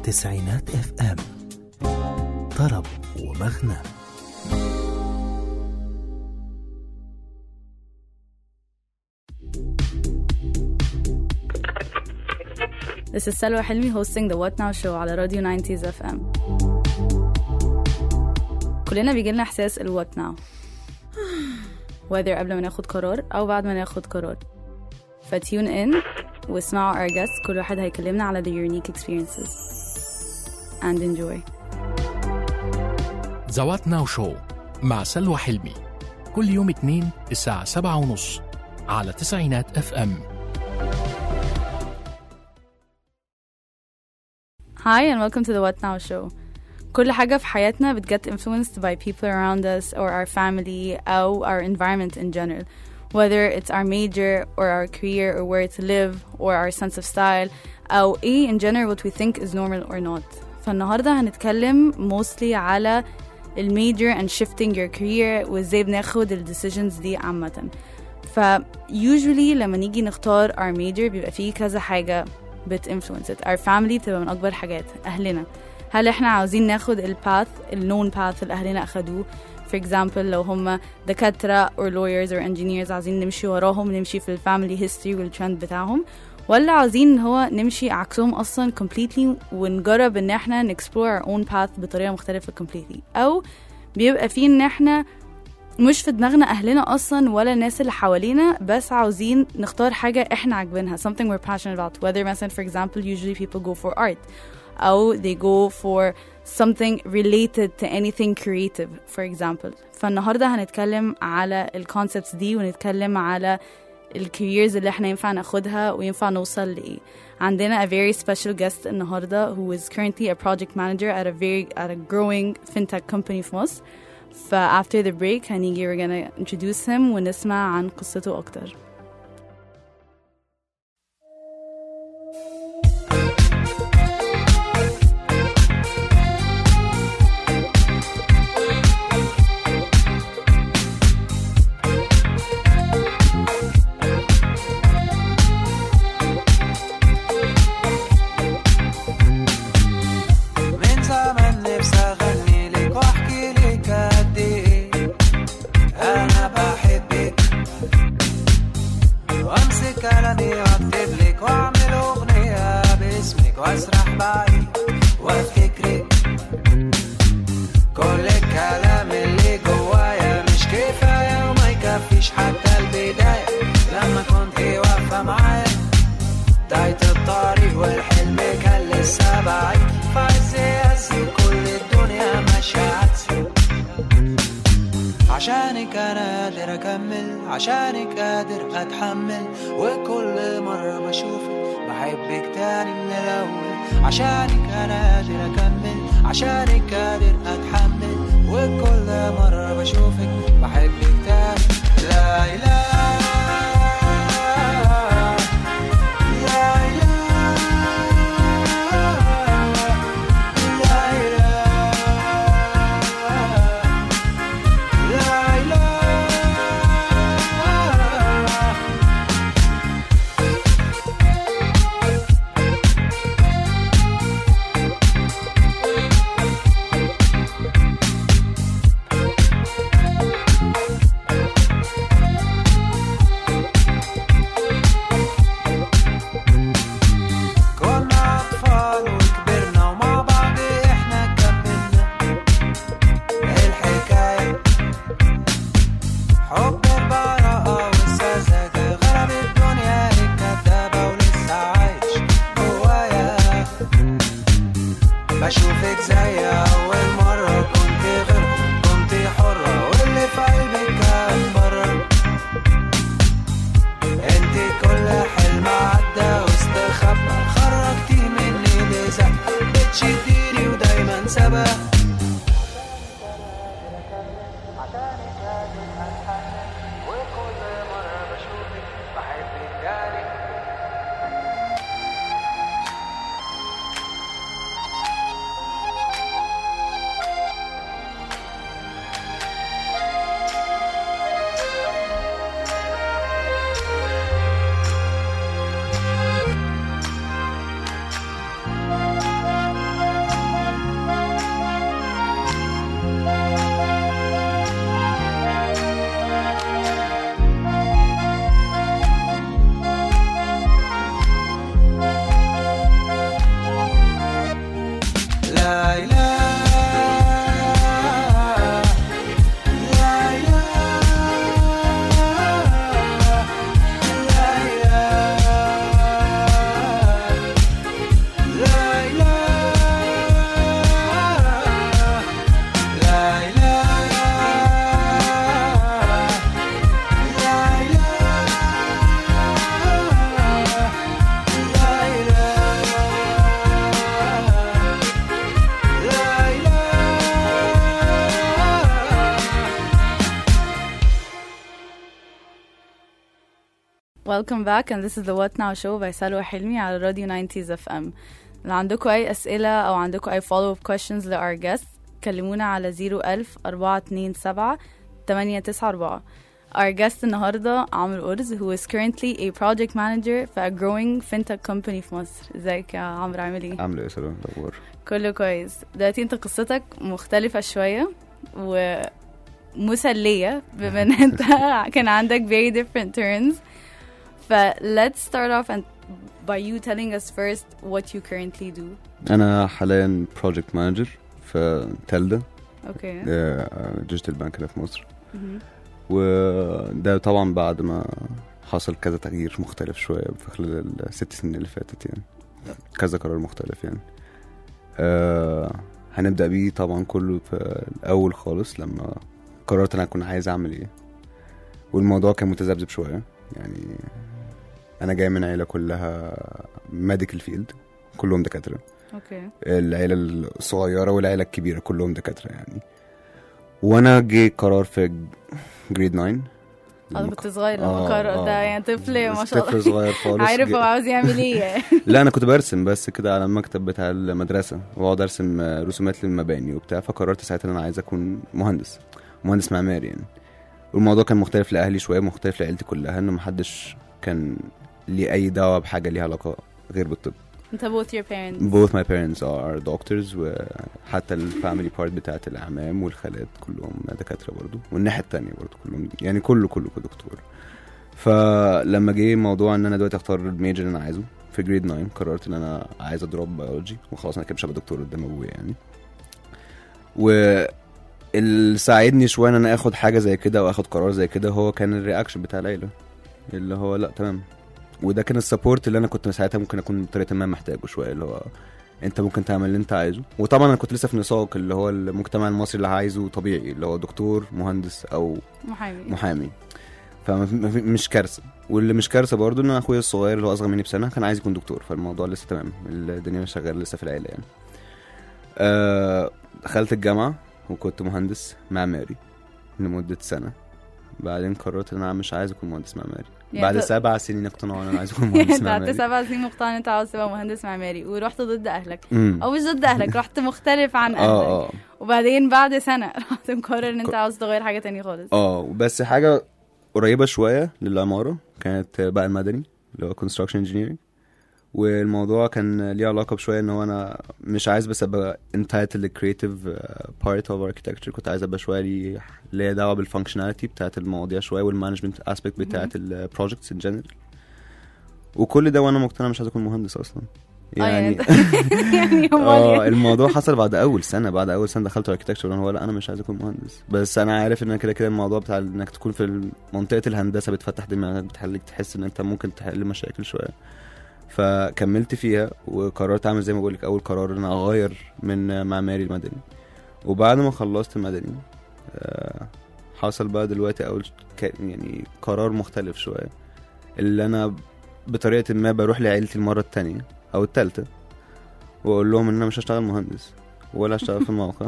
تسعينات اف ام طرب ومغنى This is Salwa Hilmi hosting the What Now show على راديو 90s FM كلنا بيجيلنا إحساس ال What Now whether قبل ما ناخد قرار أو بعد ما ناخد قرار فتيون إن واسمعوا our guests كل واحد هيكلمنا على the unique experiences and enjoy زوات ناو شو مع سلوى حلمي كل يوم اثنين الساعة سبعة ونص على تسعينات اف ام Hi and welcome to the What Now show كل حاجة في حياتنا بتget influenced by people around us or our family أو our environment in general whether it's our major or our career or where to live or our sense of style أو إيه in general what we think is normal or not فالنهاردة هنتكلم mostly على الميجر and shifting your career وازاي بناخد ال decisions دي عامة ف usually لما نيجي نختار our major بيبقى فيه كذا حاجة بت influence it our family بتبقى من أكبر حاجات أهلنا هل احنا عاوزين ناخد ال path ال known path اللي أهلنا أخدوه for example لو هم دكاترة or lawyers or engineers عاوزين نمشي وراهم نمشي في الفاميلي history والترند بتاعهم ولا عاوزين ان هو نمشي عكسهم اصلا completely ونجرب ان احنا نexplore our own path بطريقة مختلفة completely او بيبقى فيه ان احنا مش في دماغنا اهلنا اصلا ولا الناس اللي حوالينا بس عاوزين نختار حاجة احنا عاجبينها something we're passionate about whether مثلا for example usually people go for art أو they go for something related to anything creative for example فالنهاردة هنتكلم على الكونسبتس دي ونتكلم على الكاريرز اللي احنا ينفع ناخدها وينفع نوصل لإيه عندنا a very special guest النهاردة who is currently a project manager at a very at a growing fintech company في مصر ف after the break هنيجي we're gonna introduce him ونسمع عن قصته أكتر من زمان نفسي اغني لك واحكي لك قد ايه انا بحبك وامسك كلامي واكتب لك واعمل اغنيه باسمك واسرح بعيد وافتكرك كل الكلام اللي جوايا مش كفايه وما يكفيش حتى البدايه لما كنت واقفه معايا بداية الطريق والحلم كان لسه بعيد فعز يأسي كل الدنيا ماشية عكسي عشانك أنا قادر أكمل عشانك قادر أتحمل وكل مرة بشوفك بحبك تاني من الأول عشانك أنا قادر أكمل عشانك قادر أتحمل وكل مرة بشوفك بحبك تاني لا إله لا إله لا إله لا إله كنا أطفال وكبرنا ومع بعض إحنا كملنا الحكاية حب البراءة والسذاجة غرب الدنيا الكدابة ولسه عايش جوايا بشوفك زي أول مرة كنت غير كنت حرة واللي في قلبك كان بره انت كل حلم عدى واستخبى خرجتي مني لزق بتشديني ودايما سبق وكل مرة بشوفك بحبك تاني لا لا لا Welcome back and this is the What Now show by سلوى حلمي على راديو 90s اف ام لو عندكم اي اسئله او عندكم اي follow up questions ل our guests كلمونا على 01000 427 894 Our guest النهارده عمرو أرز who is currently a project manager في a growing fintech company في مصر ازيك يا عمرو عامل ايه؟ عامل ايه يا سلام الاخبار كله كويس دلوقتي انت قصتك مختلفة شوية ومسلية بما ان انت كان عندك very different turns ف let's start off and by you telling us first what you currently do انا حاليا بروجكت مانجر في تلدا اوكي ديجيتال بانك هنا في مصر مهم. وده طبعا بعد ما حصل كذا تغيير مختلف شوية في خلال الست سنين اللي فاتت يعني كذا قرار مختلف يعني أه هنبدأ بيه طبعا كله في الأول خالص لما قررت أنا كنت عايز أعمل إيه والموضوع كان متذبذب شوية يعني أنا جاي من عيلة كلها ميديكال فيلد كلهم دكاترة اوكي العيلة الصغيرة والعيلة الكبيرة كلهم دكاترة يعني وانا جه قرار في جريد 9 انا لما كنت صغير لما آه، قرر ده آه. يعني طفل ما شاء طفل الله صغير خالص عارف جه- هو عاوز يعمل ايه لا انا كنت برسم بس كده على المكتب بتاع المدرسه واقعد ارسم آه، رسومات للمباني وبتاع فقررت ساعتها ان انا عايز اكون مهندس مهندس معماري يعني والموضوع كان مختلف لاهلي شويه مختلف لعيلتي كلها انه محدش كان ليه اي دعوه بحاجه ليها علاقه غير بالطب انت both your parents both my parents are doctors وحتى الفاميلي بارت بتاعت الاعمام والخالات كلهم دكاتره برضو والناحيه التانية برضو كلهم يعني كله كله دكتور فلما جه موضوع ان انا دلوقتي اختار الميجر اللي انا عايزه في جريد 9 قررت ان انا عايز اضرب بيولوجي وخلاص انا كده مش هبقى دكتور قدام ابويا يعني و اللي ساعدني شويه ان انا اخد حاجه زي كده واخد قرار زي كده هو كان الرياكشن بتاع العيله اللي هو لا تمام وده كان السبورت اللي انا كنت ساعتها ممكن اكون بطريقه ما محتاجه شويه اللي هو انت ممكن تعمل اللي انت عايزه وطبعا انا كنت لسه في نطاق اللي هو المجتمع المصري اللي عايزه طبيعي اللي هو دكتور مهندس او محامي محامي فمش كارثه واللي مش كارثه برضو ان اخويا الصغير اللي هو اصغر مني بسنه كان عايز يكون دكتور فالموضوع لسه تمام الدنيا شغاله لسه في العيله يعني آه دخلت الجامعه وكنت مهندس معماري لمده سنه بعدين قررت ان انا مش عايز اكون مهندس معماري يعني بعد انت- سبع سنين اقتناع ان انا عايز اكون مهندس انت قعدت معماري سبع سنين مقتنع ان انت عاوز تبقى مهندس معماري ورحت ضد اهلك مم. او مش ضد اهلك رحت مختلف عن اهلك اه اه وبعدين بعد سنة رحت مقرر ان انت عاوز تغير حاجة تانية خالص اه بس حاجه قريبه شويه للعماره كانت بقى المدني اللي هو construction engineering والموضوع كان ليه علاقه بشويه ان هو انا مش عايز بس ابقى entitled للكريتيف بارت اوف architecture كنت عايز ابقى شويه ليه ليا دعوه بالفانكشناليتي بتاعت المواضيع شويه والمانجمنت اسبيكت بتاعت البروجكتس ان جنرال وكل ده وانا مقتنع مش عايز اكون مهندس اصلا اه يعني يعني انت- يعني امال اه ايه؟ الموضوع حصل بعد اول سنه بعد اول سنه دخلت اركتكتشر وانا هو لا انا مش عايز اكون مهندس بس انا عارف ان كده كده الموضوع بتاع انك تكون في منطقه الهندسه بتفتح دماغك بتخليك تحس ان انت ممكن تحل مشاكل شويه فكملت فيها وقررت اعمل زي ما بقول لك اول قرار ان أنا اغير من معماري المدني وبعد ما خلصت المدني آه، حصل بقى دلوقتي اول ك- يعني قرار مختلف شويه اللي انا بطريقه ما بروح لعيلتي المره التانية او التالتة واقول لهم ان انا مش هشتغل مهندس ولا هشتغل في الموقع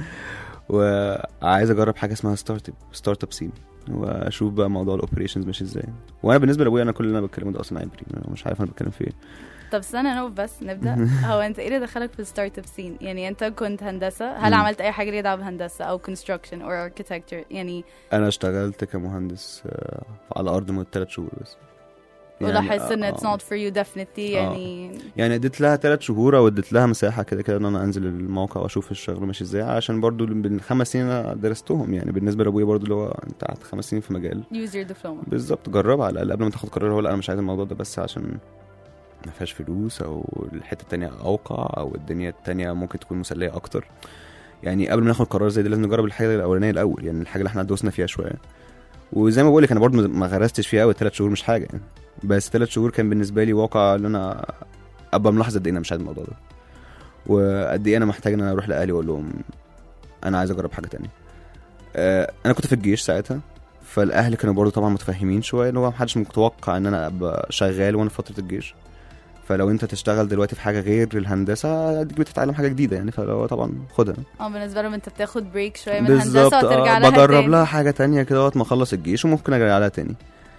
وعايز اجرب حاجه اسمها ستارت اب ستارت اب سين واشوف بقى موضوع الاوبريشنز ماشي ازاي وانا بالنسبه لابويا انا كل اللي انا بتكلمه ده اصلا عبري انا مش عارف انا بتكلم في ايه طب استنى نقف بس نبدا هو انت ايه اللي دخلك في الستارت اب سين يعني انت كنت هندسه هل مم. عملت اي حاجه ليها دعوه بهندسه او كونستراكشن او اركتكتشر يعني انا اشتغلت كمهندس آه، على ارض مده ثلاث شهور بس ولاحظت ان آه، اتس نوت فور يو ديفنتلي يعني يعني اديت لها ثلاث شهور او اديت لها مساحه كده كده ان انا انزل الموقع واشوف الشغل ماشي ازاي عشان برضو بالخمس سنين انا درستهم يعني بالنسبه لابويا برضو اللي هو انت قعدت خمس سنين في مجال use your diploma بالظبط جربها على الاقل قبل ما تاخد قرار هو لا انا مش عايز الموضوع ده بس عشان ما فيهاش فلوس او الحته التانية اوقع او الدنيا التانية ممكن تكون مسليه اكتر يعني قبل ما ناخد قرار زي ده لازم نجرب الحاجه الاولانيه الاول يعني الحاجه اللي احنا دوسنا فيها شويه وزي ما بقول لك انا برضه ما غرستش فيها قوي ثلاث شهور مش حاجه يعني بس ثلاث شهور كان بالنسبه لي واقع ان انا ابقى ملاحظ قد ايه انا مش عايز الموضوع ده وقد ايه انا محتاج ان انا اروح لاهلي واقول لهم انا عايز اجرب حاجه تانية آه، انا كنت في الجيش ساعتها فالاهل كانوا برضو طبعا متفهمين شويه اللي هو محدش متوقع ان انا ابقى شغال وانا في فتره الجيش فلو انت تشتغل دلوقتي في حاجه غير الهندسه اديك بتتعلم حاجه جديده يعني فلو طبعا خدها اه بالنسبه لهم انت بتاخد بريك شويه من بالظبط الهندسه وترجع آه لها بجرب تاني. لها حاجه تانية كده وقت ما اخلص الجيش وممكن ارجع عليها تاني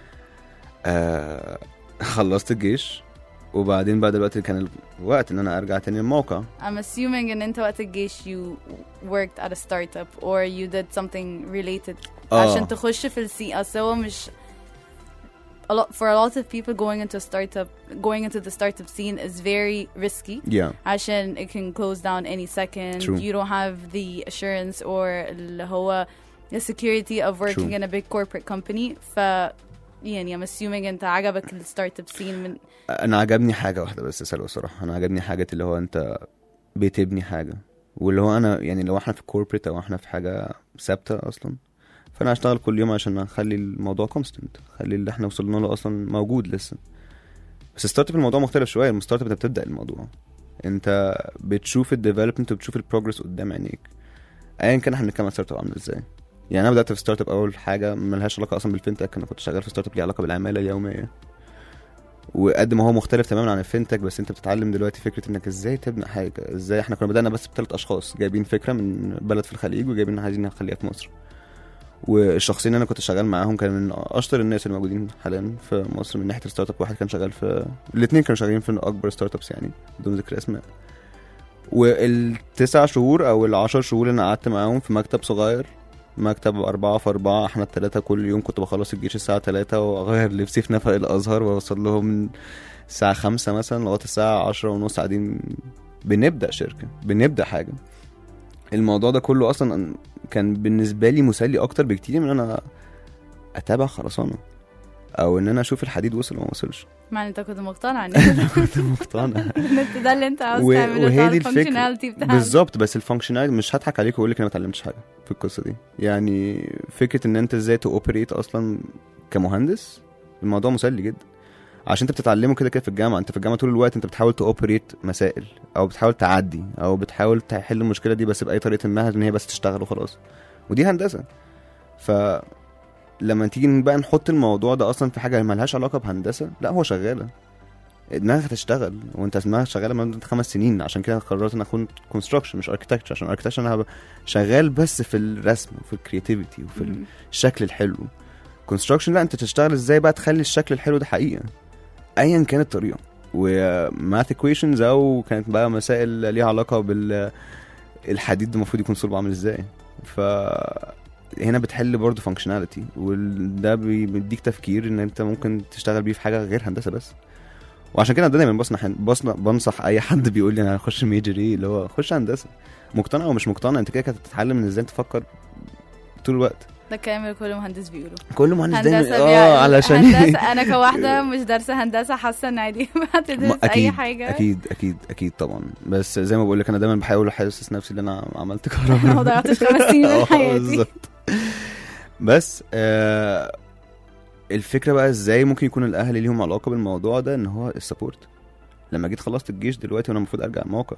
آه خلصت الجيش وبعدين بقى دلوقتي كان الوقت ان انا ارجع تاني الموقع I'm assuming ان انت وقت الجيش you worked at a startup or you did something related اه عشان تخش في السي اصل هو مش a lot for a lot of people going into a startup going into the startup scene is very risky yeah عشان it can close down any second True. you don't have the assurance or اللي هو the security of working True. in a big corporate company ف يعني I'm assuming انت عجبك الستارت اب سين من انا عجبني حاجه واحده بس سلوى الصراحه انا عجبني حاجه اللي هو انت بتبني حاجه واللي هو انا يعني لو احنا في كوربريت او احنا في حاجه ثابته اصلا فانا هشتغل كل يوم عشان اخلي الموضوع كونستنت اخلي اللي احنا وصلنا له اصلا موجود لسه بس ستارت اب الموضوع مختلف شويه الستارت اب انت بتبدا الموضوع انت بتشوف الديفلوبمنت وبتشوف البروجرس قدام عينيك ايا كان احنا بنتكلم عن ستارت اب عامل ازاي يعني انا بدات في ستارت اب اول حاجه ملهاش علاقه اصلا بالفinTech انا كنت شغال في ستارت اب ليه علاقه بالعماله اليوميه وقد ما هو مختلف تماما عن الفinTech بس انت بتتعلم دلوقتي فكره انك ازاي تبني حاجه ازاي احنا كنا بدانا بس بثلاث اشخاص جايبين فكره من بلد في الخليج وجايبين عايزين نخليها في مصر والشخصين اللي انا كنت شغال معاهم كانوا من اشطر الناس اللي موجودين حاليا في مصر من ناحيه الستارت اب واحد كان شغال في الاثنين كانوا شغالين في اكبر ستارت ابس يعني بدون ذكر اسماء والتسع شهور او العشر شهور اللي انا قعدت معاهم في مكتب صغير مكتب أربعة في أربعة احنا التلاتة كل يوم كنت بخلص الجيش الساعة تلاتة وأغير لبسي في نفق الأزهر وأوصل لهم من الساعة خمسة مثلا لغاية الساعة عشرة ونص قاعدين بنبدأ شركة بنبدأ حاجة الموضوع ده كله أصلا كان بالنسبة لي مسلي أكتر بكتير من إن أنا أتابع خرسانة أو إن أنا أشوف الحديد وصل ولا ما وصلش مع ان انت كنت مقتنع ان انت كنت مقتنع إن انت ده اللي انت عاوز و- تعمله وهي بتاع دي الفكرة. الفانكشناليتي بتاعك بالظبط بس الفانكشناليتي مش هضحك عليك واقول لك انا ما اتعلمتش حاجه في القصه دي يعني فكره ان انت ازاي تاوبريت اصلا كمهندس الموضوع مسلي جدا عشان انت بتتعلمه كده كده في الجامعه انت في الجامعه طول الوقت انت بتحاول تاوبريت مسائل او بتحاول تعدي او بتحاول تحل المشكله دي بس باي طريقه ما ان هي بس تشتغل وخلاص ودي هندسه ف لما تيجي بقى نحط الموضوع ده اصلا في حاجه ملهاش علاقه بهندسه لا هو شغاله دماغك هتشتغل وانت دماغك شغاله من خمس سنين عشان كده قررت ان اكون كونستراكشن مش اركتكتشر عشان اركتكتشر انا هبقى شغال بس في الرسم وفي الكرياتيفيتي وفي مم. الشكل الحلو كونستراكشن لا انت تشتغل ازاي بقى تخلي الشكل الحلو ده حقيقه ايا كانت الطريقه وماث ايكويشنز او كانت بقى مسائل ليها علاقه بال الحديد ده المفروض يكون صلبه عامل ازاي ف هنا بتحل برضه فانكشناليتي وده بي- بيديك تفكير ان انت ممكن تشتغل بيه في حاجه غير هندسه بس وعشان كده دايما بنصح بنصح, بنصح اي حد بيقول لي انا هخش ميجر ايه اللي هو خش هندسه مقتنع او مش مقتنع انت كده كده هتتعلم ان ازاي تفكر طول الوقت ده الكلام اللي كل مهندس بيقوله كل مهندس دايما هندسه اه بيع- علشان هندسه انا كواحده مش دارسه هندسه حاسه ان عادي هتدرس ما- اي اكيد حاجه اكيد اكيد اكيد طبعا بس زي ما بقول لك انا دايما بحاول احسس نفسي ان انا عملت ما كهرباء ضيعتش خمس سنين من آه، حياتي بالظبط بس آه الفكره بقى ازاي ممكن يكون الاهل ليهم علاقه بالموضوع ده ان هو السبورت لما جيت خلصت الجيش دلوقتي وانا المفروض ارجع الموقع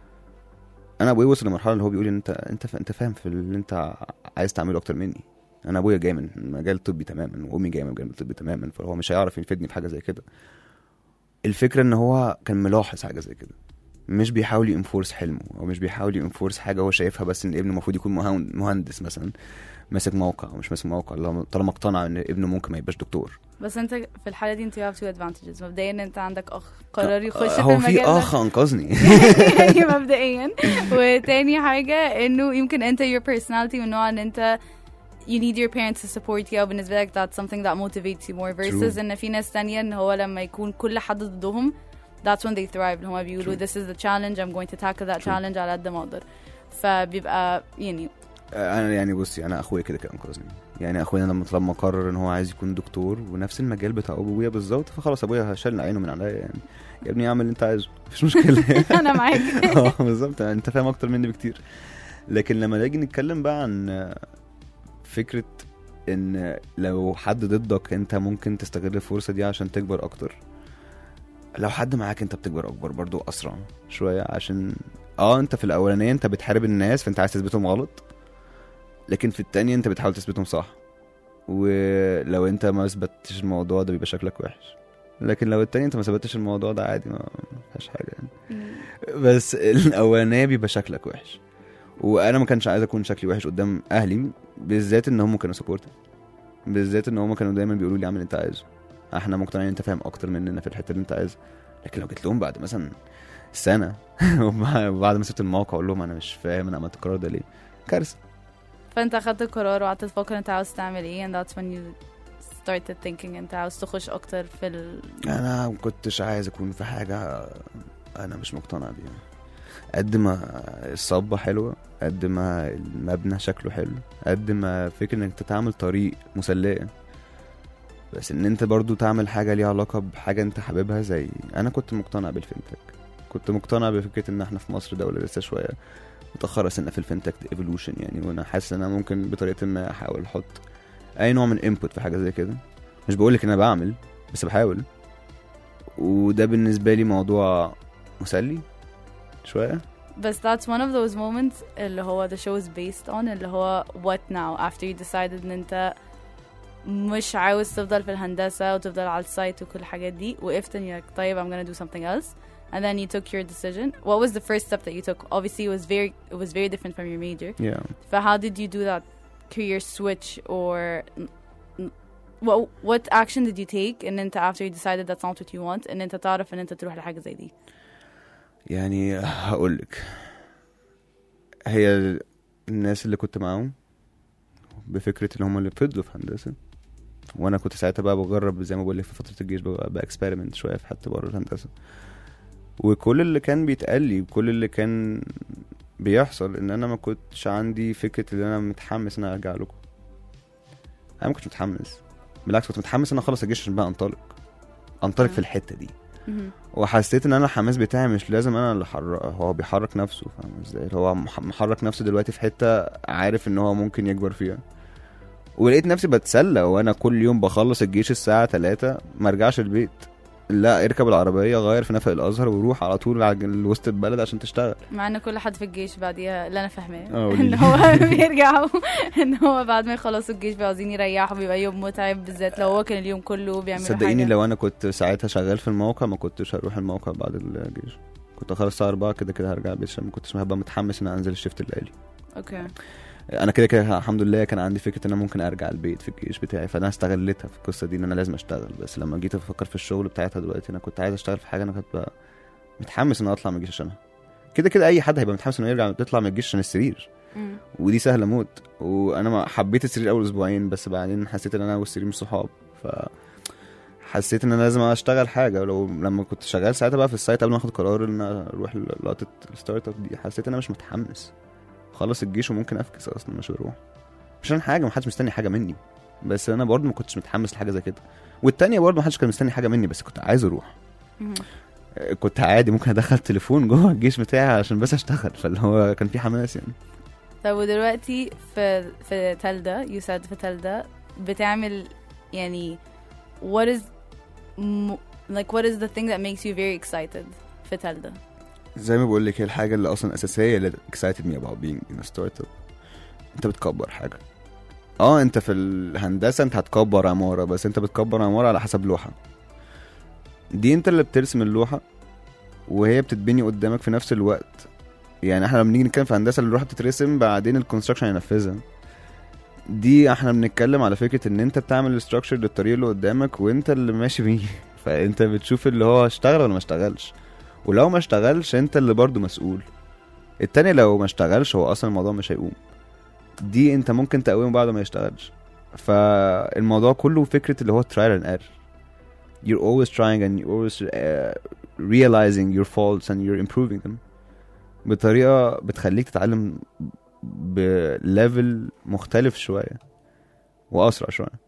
انا ابويا وصل لمرحله اللي هو بيقول لي انت انت ف... انت فاهم في اللي انت عايز تعمله اكتر مني انا ابويا جاي من مجال طبي تماما وامي جايه من مجال طبي تماما فهو مش هيعرف يفيدني في حاجه زي كده الفكره ان هو كان ملاحظ حاجه زي كده مش بيحاول ينفورس حلمه او مش بيحاول ينفورس حاجه هو شايفها بس ان ابنه المفروض يكون مهن- مهندس مثلا ماسك موقع او مش ماسك موقع لو- طالما اقتنع ان ابنه ممكن ما يبقاش دكتور بس انت في الحاله دي انت you have two advantages مبدئيا ان انت عندك اخ قرر يخش في هو المجال في ده. اخ انقذني يعني مبدئيا وتاني حاجة انه يمكن انت your personality من نوع ان انت you need your parents to support you او بالنسبة لك that's something that motivates you more versus True. ان في ناس تانية ان هو لما يكون كل حد ضدهم that's when they thrive اللي هما بيقولوا True. this is the challenge I'm going to tackle that True. challenge على قد ما اقدر فبيبقى يعني انا يعني بصي انا اخويا كده كده انقذني يعني اخويا لما لما قرر ان هو عايز يكون دكتور ونفس المجال بتاع ابويا بالظبط فخلاص ابويا شال عينه من عليا يعني يا ابني اعمل اللي انت عايزه مفيش مشكله انا معاك اه بالظبط انت فاهم اكتر مني بكتير لكن لما نيجي نتكلم بقى عن فكره ان لو حد ضدك انت ممكن تستغل الفرصه دي عشان تكبر اكتر لو حد معاك انت بتكبر اكبر برضو اسرع شويه عشان اه انت في الاولانيه انت بتحارب الناس فانت عايز تثبتهم غلط لكن في التانية انت بتحاول تثبتهم صح ولو انت ما اثبتش الموضوع ده بيبقى شكلك وحش لكن لو التاني انت ما ثبتش الموضوع ده عادي ما فيهاش حاجه يعني بس الاولانيه بيبقى شكلك وحش وانا ما كانش عايز اكون شكلي وحش قدام اهلي بالذات ان هم كانوا سبورت بالذات ان هم كانوا دايما بيقولوا لي اعمل اللي انت عايزه احنا مقتنعين انت فاهم اكتر مننا في الحته اللي انت عايزها لكن لو جيت لهم بعد مثلا سنه وبعد ما سبت الموقع اقول لهم انا مش فاهم انا عملت القرار ده ليه كارثه فانت اخدت القرار وقعدت تفكر انت عاوز تعمل ايه and that's when you started thinking انت عاوز تخش اكتر في ال انا ما كنتش عايز اكون في حاجه انا مش مقتنع بيها قد ما الصبة حلوة قد ما المبنى شكله حلو قد ما فكرة انك تعمل طريق مسلية بس ان انت برضو تعمل حاجة ليها علاقة بحاجة انت حاببها زي انا كنت مقتنع بالفinتك كنت مقتنع بفكرة ان احنا في مصر دولة لسه شوية متأخرة سنة في الفinتك ايفولوشن يعني وانا حاسس ان انا ممكن بطريقة ما احاول احط اي نوع من انبوت في حاجة زي كده مش بقولك ان انا بعمل بس بحاول وده بالنسبة لي موضوع مسلي شوية بس that's one of those moments اللي هو the show is based on اللي هو what now after you decided ان انت مش عاوز تفضل في الهندسة وتفضل على السايت وكل الحاجات دي وقفت انك طيب I'm gonna do something else and then you took your decision what was the first step that you took obviously it was very it was very different from your major yeah. but how did you do that career switch or what what action did you take and then after you decided that's not what you want and انت تعرف ان انت تروح لحاجة زي دي يعني هقولك هي الناس اللي كنت معاهم بفكرة ان هم اللي فضلوا في هندسة وانا كنت ساعتها بقى بجرب زي ما بقول لك في فترة الجيش باكسبيرمنت شوية في حتى بره الهندسة وكل اللي كان بيتقال لي وكل اللي كان بيحصل ان انا ما كنتش عندي فكرة ان انا متحمس ان انا ارجع لكم انا ما كنتش متحمس بالعكس كنت متحمس ان انا اخلص الجيش عشان بقى انطلق انطلق في الحتة دي مهم. وحسيت ان انا الحماس بتاعي مش لازم انا اللي حرك هو بيحرك نفسه فاهم ازاي هو مح- محرك نفسه دلوقتي في حته عارف ان هو ممكن يكبر فيها ولقيت نفسي بتسلى وانا كل يوم بخلص الجيش الساعه 3 ما ارجعش البيت لا اركب العربيه غير في نفق الازهر وروح على طول على وسط البلد عشان تشتغل مع ان كل حد في الجيش بعديها اللي انا فاهماه اه، قولي ان لي. هو بيرجعوا ان هو بعد ما يخلصوا الجيش بيبقوا عاوزين يريحوا بيبقى يوم متعب بالذات لو هو كان اليوم كله بيعمل صدقيني حاجة. لو انا كنت ساعتها شغال في الموقع ما كنتش هروح الموقع بعد الجيش كنت اخلص الساعه 4 كده كده هرجع البيت عشان ما كنتش هبقى متحمس ان أنا انزل الشيفت الليلي اوكي انا كده كده الحمد لله كان عندي فكره ان انا ممكن ارجع البيت في الجيش بتاعي فانا استغلتها في القصه دي ان انا لازم اشتغل بس لما جيت افكر في الشغل بتاعتها دلوقتي انا كنت عايز اشتغل في حاجه انا كنت بقى متحمس ان أنا اطلع من الجيش عشانها كده كده اي حد هيبقى متحمس انه يرجع يطلع من الجيش عشان السرير مم. ودي سهله موت وانا ما حبيت السرير اول اسبوعين بس بعدين حسيت ان انا والسرير مش صحاب ف حسيت ان انا لازم اشتغل حاجه ولو لما كنت شغال ساعتها بقى في السايت قبل ما اخد قرار ان أنا اروح لقطه الستارت اب دي حسيت ان انا مش متحمس خلص الجيش وممكن افكس اصلا مش بروح مش عشان حاجه ما حدش مستني حاجه مني بس انا برضه ما كنتش متحمس لحاجه زي كده والتانية برضه ما حدش كان مستني حاجه مني بس كنت عايز اروح مهم. كنت عادي ممكن ادخل تليفون جوه الجيش بتاعي عشان بس اشتغل فاللي هو كان في حماس يعني طب ودلوقتي في في تالدا you said في تالدا بتعمل يعني what is م- like what is the thing that makes you very excited في تالدا زي ما بقول لك هي الحاجه اللي اصلا اساسيه اللي excited me about being in a startup انت بتكبر حاجه اه انت في الهندسه انت هتكبر عماره بس انت بتكبر عماره على حسب لوحه دي انت اللي بترسم اللوحه وهي بتتبني قدامك في نفس الوقت يعني احنا لما نيجي نتكلم في هندسه اللوحه بتترسم بعدين الكونستراكشن هينفذها دي احنا بنتكلم على فكره ان انت بتعمل الاستراكشر للطريق اللي قدامك وانت اللي ماشي بيه فانت بتشوف اللي هو اشتغل ولا ما اشتغلش ولو ما اشتغلش انت اللي برضو مسؤول التاني لو ما اشتغلش هو اصلا الموضوع مش هيقوم دي انت ممكن تقومه بعد ما يشتغلش فالموضوع كله فكرة اللي هو trial and error you're always trying and you're always uh, realizing your faults and you're improving them بطريقة بتخليك تتعلم بليفل مختلف شويه واسرع شويه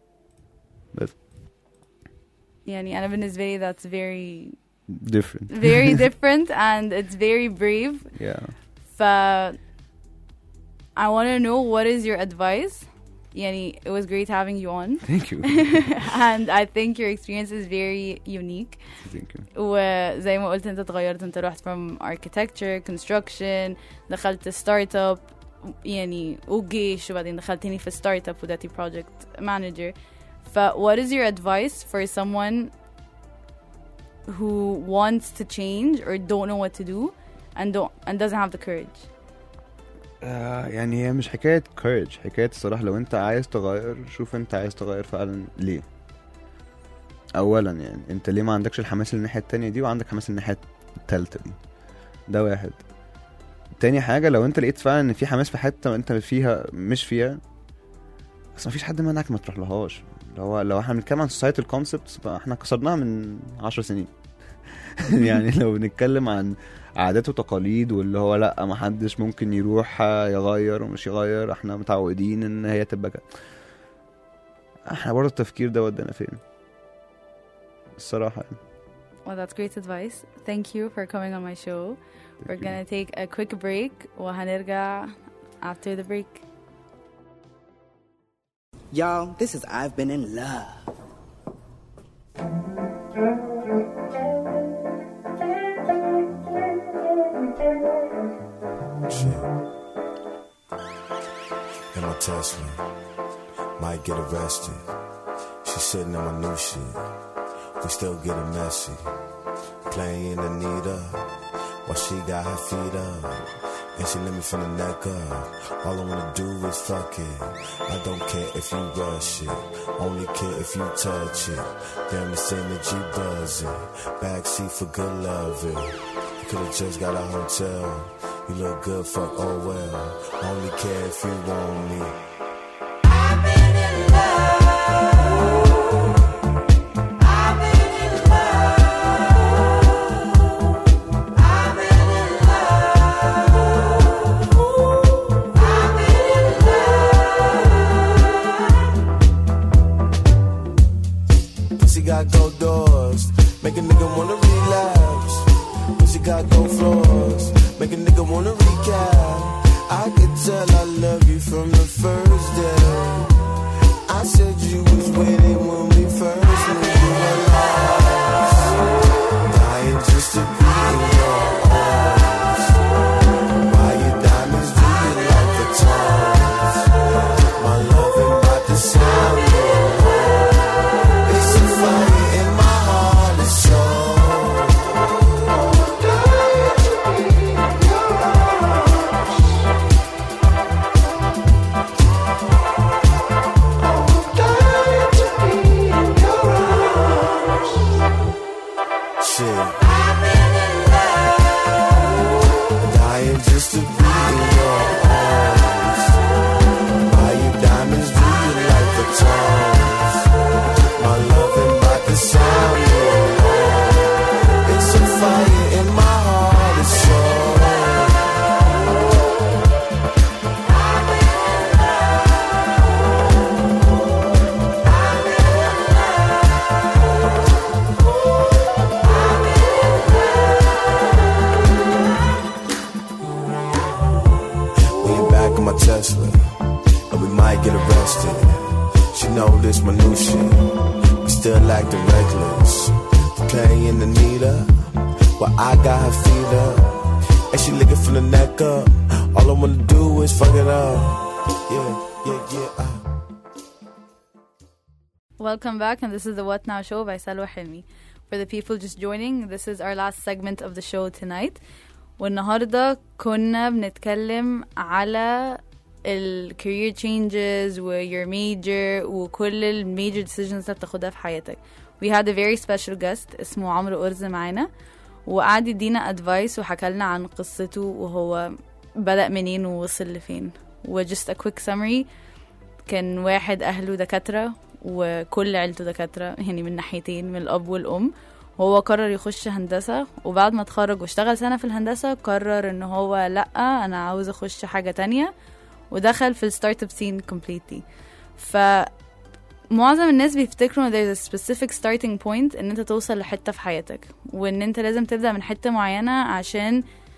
يعني أنا بالنسبة لي that's very different very different and it's very brave yeah ف I want to know what is your advice يعني it was great having you on thank you and I think your experience is very unique thank you وزي ما قلت انت اتغيرت انت رحت from architecture construction دخلت ستارت اب يعني وجيش وبعدين دخلت تاني في ستارت اب وداتي project manager ف what is your advice for someone who wants to change or don't know what to do and don't and doesn't have the courage آه يعني هي مش حكاية courage حكاية الصراحة لو انت عايز تغير شوف انت عايز تغير فعلا ليه اولا يعني انت ليه ما عندكش الحماس للناحية التانية دي وعندك حماس للناحية التالتة دي ده واحد تاني حاجة لو انت لقيت فعلا ان في حماس في حتة انت فيها مش فيها بس مفيش حد منعك ما تروح لهاش لو لو احنا بنتكلم عن societal concepts فاحنا كسرناها من عشر سنين يعني لو بنتكلم عن عادات وتقاليد واللي هو لا ما حدش ممكن يروح يغير ومش يغير احنا متعودين ان هي تبقى كده احنا برضه التفكير ده ودانا فين الصراحة يعني well that's great advice thank you for coming on my show we're gonna take a quick break وهنرجع after the break Y'all, this is I've Been in Love. Shit. In my Tesla. Might get arrested. She sitting on my new shit. We still getting messy. Playing Anita while she got her feet up. And she let me from the neck up. All I wanna do is fuck it. I don't care if you rush it. Only care if you touch it. Damn, it's energy buzzing. Backseat for good loving. You could've just got a hotel. You look good, fuck, oh well. Only care if you want me. Pussy got gold doors, make a nigga wanna relapse. Pussy got gold floors, make a nigga wanna recap. I could tell I love you from the first day. I said you was with it when we first moved you alive. Dying just to be in your arms. Buy your diamonds, do you like the tongues? My loving about to sound your it's a fire in my heart, it's so. Shit. Dying just to be in your arms. Buy you diamonds, do you like the tongues? My loving about to sound your alarm. It's a fire in my heart, it's so. We ain't back in my Tesla, and we might get arrested. She know this my new shit. We still acting reckless. Playing Anita, while I got her feet up, and she licking from the neck up. All I wanna do is fuck it up. Yeah, yeah, yeah. Uh. Welcome back, and this is the What Now show by Salwa Hilmi. For the people just joining, this is our last segment of the show tonight. والنهارده كنا بنتكلم على ال career changes و your major وكل ال major decisions اللي بتاخدها في حياتك. We had a very special guest اسمه عمرو أرز معانا وقعد يدينا advice وحكى لنا عن قصته وهو بدأ منين ووصل لفين. و just a quick summary كان واحد أهله دكاترة وكل عيلته دكاترة يعني من ناحيتين من الأب والأم وهو قرر يخش هندسة وبعد ما اتخرج واشتغل سنة في الهندسة قرر ان هو لأ أنا عاوز أخش حاجة تانية ودخل في الستارت اب سين completely ف معظم الناس بيفتكروا ان there's a specific starting point ان انت توصل لحتة في حياتك وان انت لازم تبدأ من حتة معينة عشان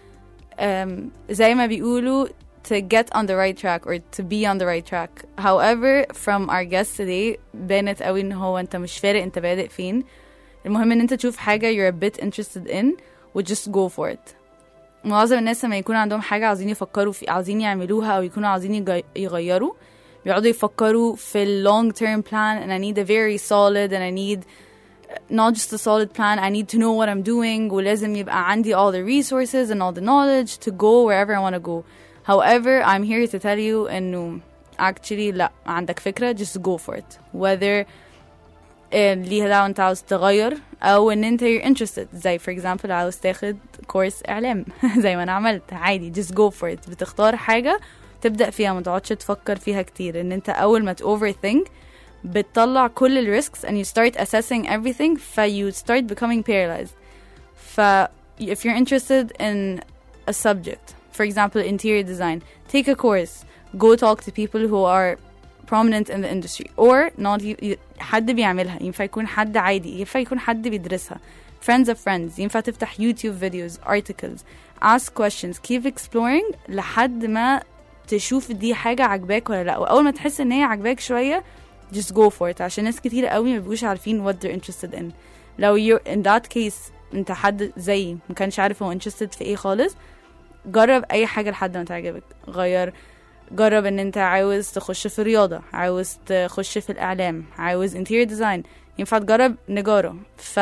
um, زي ما بيقولوا to get on the right track or to be on the right track however from our guest today بانت قوي ان هو انت مش فارق انت بادئ فين المهم ان انت تشوف حاجة you're a bit interested in و just go for it معظم الناس لما يكون عندهم حاجة عاوزين يفكروا في عاوزين يعملوها أو يكونوا عاوزين يجي- يغيروا بيقعدوا يفكروا في ال long term plan and I need a very solid and I need not just a solid plan I need to know what I'm doing ولازم يبقى عندي all the resources and all the knowledge to go wherever I want to go however I'm here to tell you إنه actually لا عندك فكرة just go for it whether آه، ليها دعوة انت عاوز تغير او ان انت you're interested زي for example عاوز تاخد كورس اعلام زي ما انا عملت عادي just go for it بتختار حاجة تبدأ فيها ما تقعدش تفكر فيها كتير ان انت اول ما ت overthink بتطلع كل ال risks and you start assessing everything ف you start becoming paralyzed ف if you're interested in a subject for example interior design take a course go talk to people who are prominent in the industry or not y- y- حد بيعملها ينفع يكون حد عادي ينفع يكون حد بيدرسها friends of friends ينفع تفتح YouTube videos articles ask questions keep exploring لحد ما تشوف دي حاجة عجباك ولا لا وأول ما تحس إن هي عجباك شوية just go for it عشان ناس كتير قوي ما بيبقوش عارفين what they're interested in لو you're in that case انت حد زيي ما كانش عارف هو interested في ايه خالص جرب اي حاجة لحد ما تعجبك غير جرب ان انت عاوز تخش في الرياضة عاوز تخش في الاعلام عاوز interior design ينفع تجرب نجارة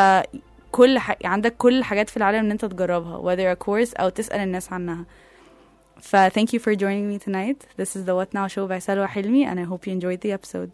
فكل ح... عندك كل الحاجات في العالم ان انت تجربها whether a course او تسأل الناس عنها ف thank you for joining me tonight this is the What Now show by Salwa Hilmi and I hope you enjoyed the episode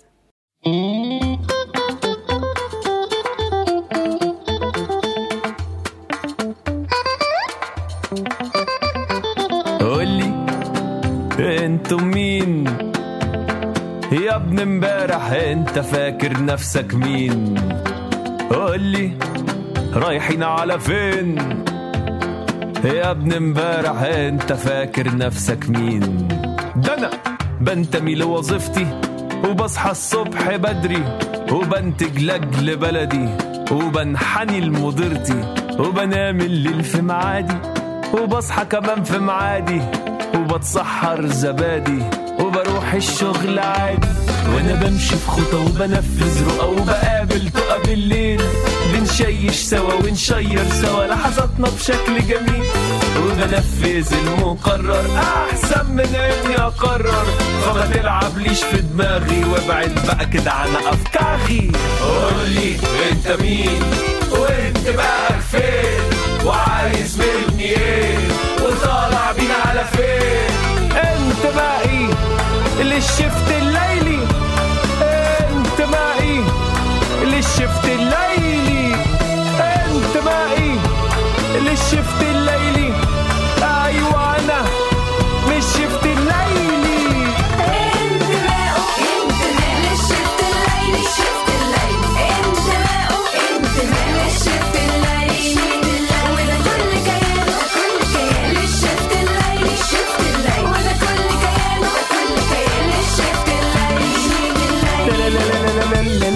قولي انتوا مين يا ابن امبارح انت فاكر نفسك مين قولي رايحين على فين يا ابن امبارح انت فاكر نفسك مين ده انا بنتمي لوظيفتي وبصحى الصبح بدري وبنتج لاجل بلدي وبنحني لمديرتي وبنام الليل في معادي وبصحى كمان في معادي وبتسحر زبادي وبروح الشغل عادي وانا بمشي في خطى وبنفذ رؤى وبقابل تقى بالليل بنشيش سوا ونشير سوا لحظاتنا بشكل جميل وبنفذ المقرر احسن من اني اقرر فما تلعبليش في دماغي وابعد بقى كده عن افكاري قولي انت مين وانت بقى فين وعايز مني ايه وطالع بينا على فين انت باقي للشفت الليلي انت باقي للشفت الليلي انت باقي للشفت الليلي ايوه انا مش شفت الليلي انتماءه انتماء للشفت الليلي الشفت الليلي انتماءه انتماء للشفت الليلي وده كل كيانه كل كيان للشفت الليلي الشفت الليلي وده كل كيانه كل كيان للشفت الليلي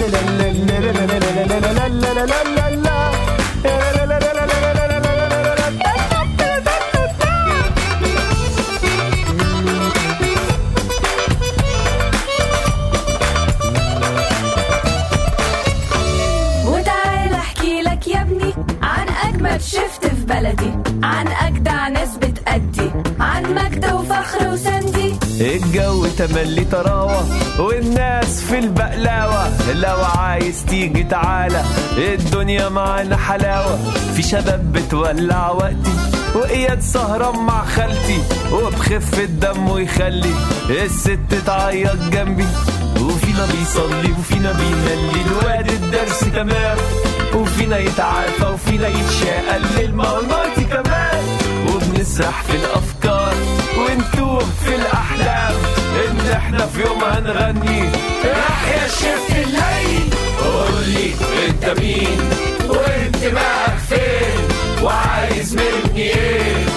وتعال احكي لك يا ابني عن اجمد شفت في بلدي عن اجدع ناس بتأدي عن مجد وفخر وسندي الجو تملي طراوة والناس في البقلاوة لو عايز تيجي تعالى الدنيا معانا حلاوة في شباب بتولع وقتي وإياد سهران مع خالتي وبخفة دمه يخلي الست تعيط جنبي وفينا بيصلي وفينا بيملي الواد الدرس تمام وفينا يتعافى وفينا يتشاقل للمرماتي كمان وبنسرح في الأفكار ونتوه في الأحلام إن إحنا في يوم هنغني يحيى الشفت الليل قولي أنت مين وأنت بقى فين وعايز مني إيه